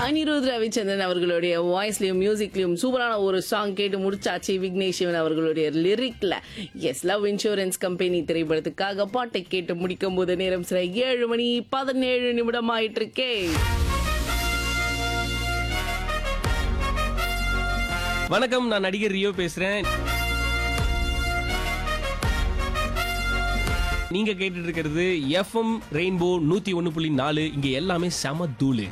அனிருத் ரவிச்சந்திரன் அவர்களுடைய வாய்ஸ்லயும் மியூசிக்லயும் சூப்பரான ஒரு சாங் கேட்டு முடிச்சாச்சு விக்னேஷ் சிவன் அவர்களுடைய லிரிக்ல எஸ் லவ் இன்சூரன்ஸ் கம்பெனி திரைப்படத்துக்காக பாட்டை கேட்டு முடிக்கும் போது நேரம் சில ஏழு மணி பதினேழு நிமிடம் ஆயிட்டு இருக்கே வணக்கம் நான் நடிகர் ரியோ பேசுறேன் நீங்க கேட்டுட்டு இருக்கிறது எஃப்எம் ரெயின்போ நூத்தி ஒன்னு புள்ளி நாலு இங்க எல்லாமே செம தூளு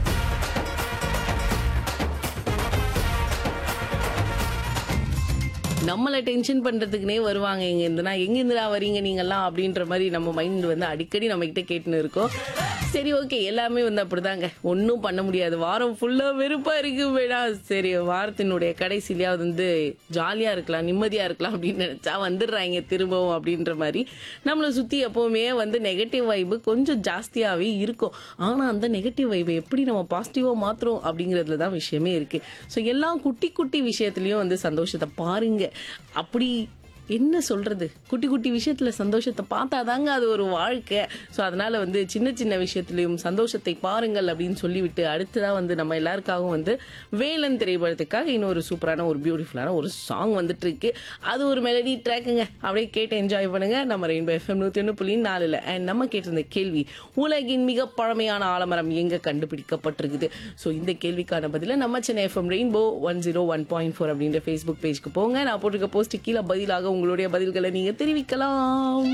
நம்மளை டென்ஷன் பண்றதுக்குனே வருவாங்க இங்க இருந்துனா எங்க இருந்துடா வரீங்க நீங்கெல்லாம் அப்படின்ற மாதிரி நம்ம மைண்ட் வந்து அடிக்கடி நம்ம கிட்ட கேட்டுன்னு இருக்கோம் சரி ஓகே எல்லாமே வந்து அப்படிதாங்க ஒன்றும் பண்ண முடியாது வாரம் ஃபுல்லா வெறுப்பா இருக்கு வேணா சரி வாரத்தினுடைய கடைசிலையாவது வந்து ஜாலியா இருக்கலாம் நிம்மதியா இருக்கலாம் அப்படின்னு நினைச்சா வந்துடுறாங்க திரும்பவும் அப்படின்ற மாதிரி நம்மளை சுத்தி எப்பவுமே வந்து நெகட்டிவ் வைப்பு கொஞ்சம் ஜாஸ்தியாவே இருக்கும் ஆனா அந்த நெகட்டிவ் வைப்பை எப்படி நம்ம பாசிட்டிவா மாத்துறோம் அப்படிங்கிறதுல தான் விஷயமே இருக்கு ஸோ எல்லா குட்டி குட்டி விஷயத்துலயும் வந்து சந்தோஷத்தை பாருங்க அப்படி என்ன சொல்றது குட்டி குட்டி விஷயத்துல சந்தோஷத்தை பார்த்தாதாங்க அது ஒரு வாழ்க்கை ஸோ அதனால வந்து சின்ன சின்ன விஷயத்திலையும் சந்தோஷத்தை பாருங்கள் அப்படின்னு சொல்லிவிட்டு அடுத்ததான் வந்து நம்ம எல்லாருக்காகவும் வந்து வேலன் திரைப்படத்துக்காக இன்னொரு சூப்பரான ஒரு பியூட்டிஃபுல்லான ஒரு சாங் வந்துட்டு இருக்கு அது ஒரு மெலடி ட்ராக்குங்க அப்படியே கேட்டு என்ஜாய் பண்ணுங்க நம்ம ரெயின்போ எஃப்எம் நூத்தி ஒன்று புள்ளி நாலுல அண்ட் நம்ம கேட்டிருந்த கேள்வி உலகின் மிக பழமையான ஆலமரம் எங்க கண்டுபிடிக்கப்பட்டிருக்குது ஸோ இந்த கேள்விக்கான பதில நம்ம Chennai FM rainbow one zero one point four அப்படின்ற ஃபேஸ்புக் பேஜ்க்கு போங்க நான் போட்டிருக்க போஸ்ட் கீழே பதிலாக உங்களுடைய பதில்களை நீங்க தெரிவிக்கலாம்